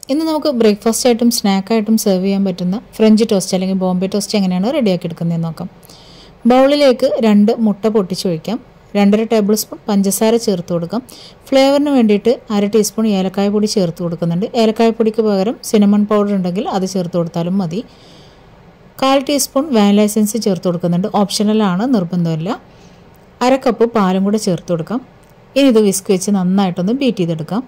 ഇന്ന് നമുക്ക് ബ്രേക്ക്ഫാസ്റ്റ് ആയിട്ടും സ്നാക്കായിട്ടും സെർവ് ചെയ്യാൻ പറ്റുന്ന ഫ്രഞ്ച് ടോസ്റ്റ് അല്ലെങ്കിൽ ബോംബെ ടോസ്റ്റ് എങ്ങനെയാണ് റെഡിയാക്കി എടുക്കുന്നതെന്ന് നോക്കാം ബൗളിലേക്ക് രണ്ട് മുട്ട പൊട്ടിച്ചൊഴിക്കാം രണ്ടര ടേബിൾ സ്പൂൺ പഞ്ചസാര ചേർത്ത് കൊടുക്കാം ഫ്ലേവറിന് വേണ്ടിയിട്ട് അര ടീസ്പൂൺ ഏലക്കായ പൊടി ചേർത്ത് കൊടുക്കുന്നുണ്ട് ഏലക്കായ പൊടിക്ക് പകരം സിനമൺ പൗഡർ ഉണ്ടെങ്കിൽ അത് ചേർത്ത് കൊടുത്താലും മതി കാൽ ടീസ്പൂൺ വാനില എസൻസ് ചേർത്ത് കൊടുക്കുന്നുണ്ട് ഓപ്ഷണലാണ് നിർബന്ധമില്ല അര കപ്പ് പാലും കൂടെ ചേർത്ത് കൊടുക്കാം ഇനി ഇത് വിസ്ക് വെച്ച് നന്നായിട്ടൊന്ന് ബീറ്റ് ചെയ്തെടുക്കാം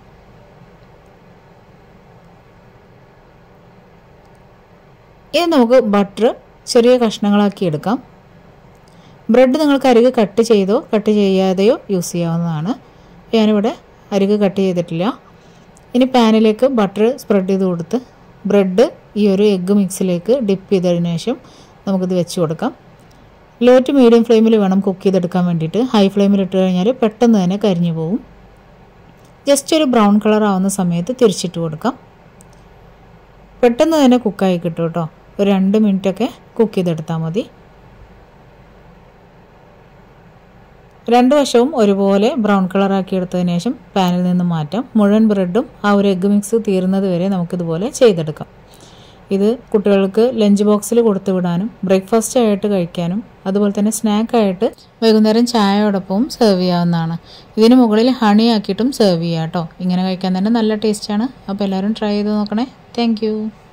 ഇനി നമുക്ക് ബട്ടർ ചെറിയ കഷ്ണങ്ങളാക്കി എടുക്കാം ബ്രെഡ് നിങ്ങൾക്ക് അരികെ കട്ട് ചെയ്തോ കട്ട് ചെയ്യാതെയോ യൂസ് ചെയ്യാവുന്നതാണ് ഞാനിവിടെ അരികെ കട്ട് ചെയ്തിട്ടില്ല ഇനി പാനിലേക്ക് ബട്ടർ സ്പ്രെഡ് ചെയ്ത് കൊടുത്ത് ബ്രെഡ് ഈ ഒരു എഗ്ഗ് മിക്സിലേക്ക് ഡിപ്പ് ചെയ്തതിന് ശേഷം നമുക്കിത് വെച്ച് കൊടുക്കാം ലോ ടു മീഡിയം ഫ്ലെയിമിൽ വേണം കുക്ക് ചെയ്തെടുക്കാൻ വേണ്ടിയിട്ട് ഹൈ ഫ്ലെയിമിൽ ഇട്ട് കഴിഞ്ഞാൽ പെട്ടെന്ന് തന്നെ കരിഞ്ഞു പോകും ജസ്റ്റ് ഒരു ബ്രൗൺ കളർ ആവുന്ന സമയത്ത് തിരിച്ചിട്ട് കൊടുക്കാം പെട്ടെന്ന് തന്നെ കുക്കായി കിട്ടും കേട്ടോ ഒരു രണ്ട് മിനിറ്റൊക്കെ കുക്ക് ചെയ്തെടുത്താൽ മതി രണ്ട് വശവും ഒരുപോലെ ബ്രൗൺ കളറാക്കി എടുത്തതിന് ശേഷം പാനിൽ നിന്ന് മാറ്റാം മുഴുവൻ ബ്രെഡും ആ ഒരു എഗ്ഗ് മിക്സ് തീരുന്നത് വരെ നമുക്കിതുപോലെ ചെയ്തെടുക്കാം ഇത് കുട്ടികൾക്ക് ലഞ്ച് ബോക്സിൽ കൊടുത്തു വിടാനും ബ്രേക്ക്ഫാസ്റ്റ് ആയിട്ട് കഴിക്കാനും അതുപോലെ തന്നെ സ്നാക്കായിട്ട് വൈകുന്നേരം ചായയോടൊപ്പവും സെർവ് ചെയ്യാവുന്നതാണ് ഇതിന് മുകളിൽ ഹണി ആക്കിയിട്ടും സെർവ് ചെയ്യാം കേട്ടോ ഇങ്ങനെ കഴിക്കാൻ തന്നെ നല്ല ടേസ്റ്റാണ് അപ്പോൾ എല്ലാവരും ട്രൈ ചെയ്ത് നോക്കണേ താങ്ക്